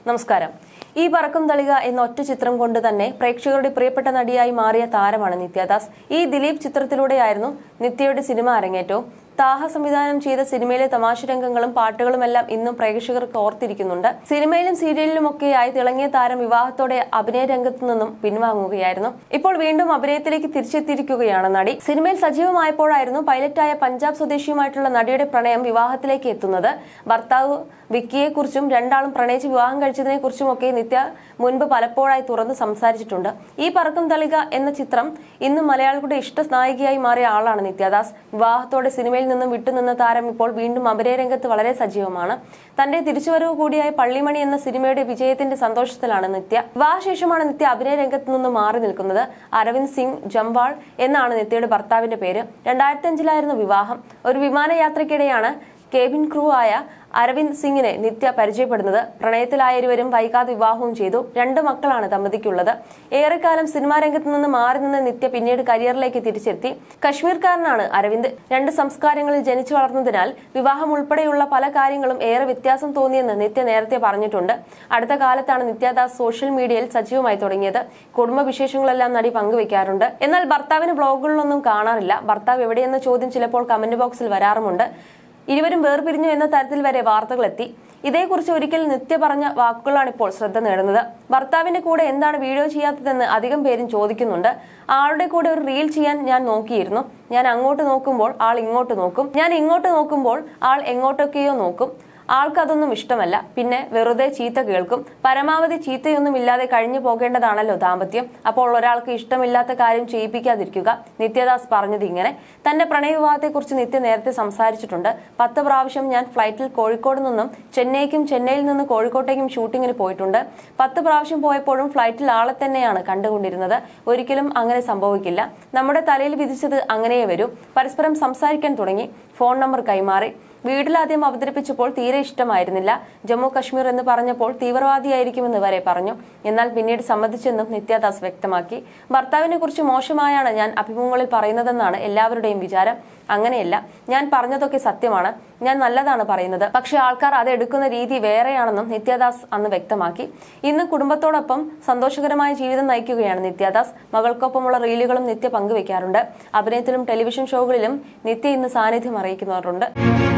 നമസ്കാരം ഈ പറക്കും തളിക എന്ന ഒറ്റ ചിത്രം കൊണ്ട് തന്നെ പ്രേക്ഷകരുടെ പ്രിയപ്പെട്ട നടിയായി മാറിയ താരമാണ് നിത്യദാസ് ഈ ദിലീപ് ചിത്രത്തിലൂടെയായിരുന്നു നിത്യയുടെ സിനിമ അരങ്ങേറ്റവും താഹ സംവിധാനം ചെയ്ത സിനിമയിലെ തമാശ രംഗങ്ങളും പാട്ടുകളുമെല്ലാം ഇന്നും പ്രേക്ഷകർക്ക് ഓർത്തിരിക്കുന്നുണ്ട് സിനിമയിലും സീരിയലിലുമൊക്കെയായി തിളങ്ങിയ താരം വിവാഹത്തോടെ അഭിനയ രംഗത്തു നിന്നും പിൻവാങ്ങുകയായിരുന്നു ഇപ്പോൾ വീണ്ടും അഭിനയത്തിലേക്ക് തിരിച്ചെത്തിയിരിക്കുകയാണ് നടി സിനിമയിൽ സജീവമായപ്പോഴായിരുന്നു പൈലറ്റായ പഞ്ചാബ് സ്വദേശിയുമായിട്ടുള്ള നടിയുടെ പ്രണയം വിവാഹത്തിലേക്ക് എത്തുന്നത് ഭർത്താവ് വിക്കിയെ കുറിച്ചും രണ്ടാളും പ്രണയിച്ച് വിവാഹം കഴിച്ചതിനെ കുറിച്ചുമൊക്കെ നിത്യ മുൻപ് പലപ്പോഴായി തുറന്ന് സംസാരിച്ചിട്ടുണ്ട് ഈ പറക്കും തളിക എന്ന ചിത്രം ഇന്ന് മലയാളികളുടെ ഇഷ്ട നായികയായി മാറിയ ആളാണ് നിത്യദാസ് വിവാഹത്തോടെ സിനിമയിൽ നിന്നും വിട്ടുനിന്ന താരം ഇപ്പോൾ വീണ്ടും അഭിനയ രംഗത്ത് വളരെ സജീവമാണ് തന്റെ തിരിച്ചുവരവ് കൂടിയായ പള്ളിമണി എന്ന സിനിമയുടെ വിജയത്തിന്റെ സന്തോഷത്തിലാണ് നിത്യ വിവാഹശേഷമാണ് നിത്യ അഭിനയ രംഗത്ത് നിന്ന് മാറി നിൽക്കുന്നത് അരവിന്ദ് സിംഗ് ജംവാൾ എന്നാണ് നിത്യയുടെ ഭർത്താവിന്റെ പേര് രണ്ടായിരത്തി അഞ്ചിലായിരുന്നു വിവാഹം ഒരു വിമാനയാത്രയ്ക്കിടെയാണ് കേബിൻ ക്രൂ ആയ അരവിന്ദ് സിംഗിനെ നിത്യ പരിചയപ്പെടുന്നത് പ്രണയത്തിലായ ഇരുവരും വൈകാതെ വിവാഹവും ചെയ്തു രണ്ട് മക്കളാണ് ദമ്പതിക്കുള്ളത് ഏറെക്കാലം സിനിമാ രംഗത്ത് നിന്ന് മാറി നിന്ന നിത്യ പിന്നീട് കരിയറിലേക്ക് തിരിച്ചെത്തി കശ്മീർക്കാരനാണ് അരവിന്ദ് രണ്ട് സംസ്കാരങ്ങളിൽ ജനിച്ചു വളർന്നതിനാൽ വിവാഹം ഉൾപ്പെടെയുള്ള പല കാര്യങ്ങളും ഏറെ വ്യത്യാസം തോന്നിയെന്ന് നിത്യ നേരത്തെ പറഞ്ഞിട്ടുണ്ട് അടുത്ത കാലത്താണ് നിത്യദാസ് സോഷ്യൽ മീഡിയയിൽ സജീവമായി തുടങ്ങിയത് കുടുംബ വിശേഷങ്ങളെല്ലാം നടി പങ്കുവെക്കാറുണ്ട് എന്നാൽ ഭർത്താവിന് ബ്ലോഗുകളിലൊന്നും കാണാറില്ല ഭർത്താവ് എവിടെയെന്ന ചോദ്യം ചിലപ്പോൾ കമന്റ് ബോക്സിൽ വരാറുമുണ്ട് ഇരുവരും വേർപിരിഞ്ഞു എന്ന തരത്തിൽ വരെ വാർത്തകൾ എത്തി ഇതേക്കുറിച്ച് ഒരിക്കൽ നിത്യ പറഞ്ഞ വാക്കുകളാണ് ഇപ്പോൾ ശ്രദ്ധ നേടുന്നത് ഭർത്താവിന്റെ കൂടെ എന്താണ് വീഡിയോ ചെയ്യാത്തതെന്ന് അധികം പേരും ചോദിക്കുന്നുണ്ട് ആളുടെ കൂടെ ഒരു റീൽ ചെയ്യാൻ ഞാൻ നോക്കിയിരുന്നു ഞാൻ അങ്ങോട്ട് നോക്കുമ്പോൾ ആൾ ഇങ്ങോട്ട് നോക്കും ഞാൻ ഇങ്ങോട്ട് നോക്കുമ്പോൾ ആൾ എങ്ങോട്ടൊക്കെയോ നോക്കും ആൾക്ക് അതൊന്നും ഇഷ്ടമല്ല പിന്നെ വെറുതെ ചീത്ത കേൾക്കും പരമാവധി ചീത്തയൊന്നും ഇല്ലാതെ കഴിഞ്ഞു പോകേണ്ടതാണല്ലോ ദാമ്പത്യം അപ്പോൾ ഒരാൾക്ക് ഇഷ്ടമില്ലാത്ത കാര്യം ചെയ്യിപ്പിക്കാതിരിക്കുക നിത്യദാസ് പറഞ്ഞത് ഇങ്ങനെ തന്റെ പ്രണയവിവാഹത്തെക്കുറിച്ച് നിത്യ നേരത്തെ സംസാരിച്ചിട്ടുണ്ട് പത്ത് പ്രാവശ്യം ഞാൻ ഫ്ലൈറ്റിൽ കോഴിക്കോട് നിന്നും ചെന്നൈക്കും ചെന്നൈയിൽ നിന്ന് കോഴിക്കോട്ടേക്കും ഷൂട്ടിങ്ങിന് പോയിട്ടുണ്ട് പത്ത് പ്രാവശ്യം പോയപ്പോഴും ഫ്ലൈറ്റിൽ ആളെ തന്നെയാണ് കണ്ടുകൊണ്ടിരുന്നത് ഒരിക്കലും അങ്ങനെ സംഭവിക്കില്ല നമ്മുടെ തലയിൽ വിധിച്ചത് അങ്ങനെയേ വരൂ പരസ്പരം സംസാരിക്കാൻ തുടങ്ങി ഫോൺ നമ്പർ കൈമാറി വീട്ടിലാദ്യം അവതരിപ്പിച്ചപ്പോൾ തീരെ ഇഷ്ടമായിരുന്നില്ല ജമ്മു കശ്മീർ എന്ന് പറഞ്ഞപ്പോൾ തീവ്രവാദിയായിരിക്കുമെന്ന് വരെ പറഞ്ഞു എന്നാൽ പിന്നീട് സമ്മതിച്ചെന്നും നിത്യദാസ് വ്യക്തമാക്കി ഭർത്താവിനെ കുറിച്ച് മോശമായാണ് ഞാൻ അഭിമുഖങ്ങളിൽ പറയുന്നതെന്നാണ് എല്ലാവരുടെയും വിചാരം അങ്ങനെയല്ല ഞാൻ പറഞ്ഞതൊക്കെ സത്യമാണ് ഞാൻ നല്ലതാണ് പറയുന്നത് പക്ഷെ ആൾക്കാർ അത് എടുക്കുന്ന രീതി വേറെയാണെന്നും നിത്യദാസ് അന്ന് വ്യക്തമാക്കി ഇന്ന് കുടുംബത്തോടൊപ്പം സന്തോഷകരമായ ജീവിതം നയിക്കുകയാണ് നിത്യദാസ് മകൾക്കൊപ്പമുള്ള റീലുകളും നിത്യ പങ്കുവെക്കാറുണ്ട് അഭിനയത്തിലും ടെലിവിഷൻ ഷോകളിലും നിത്യ ഇന്ന് സാന്നിധ്യം അറിയിക്കുന്നവരുണ്ട്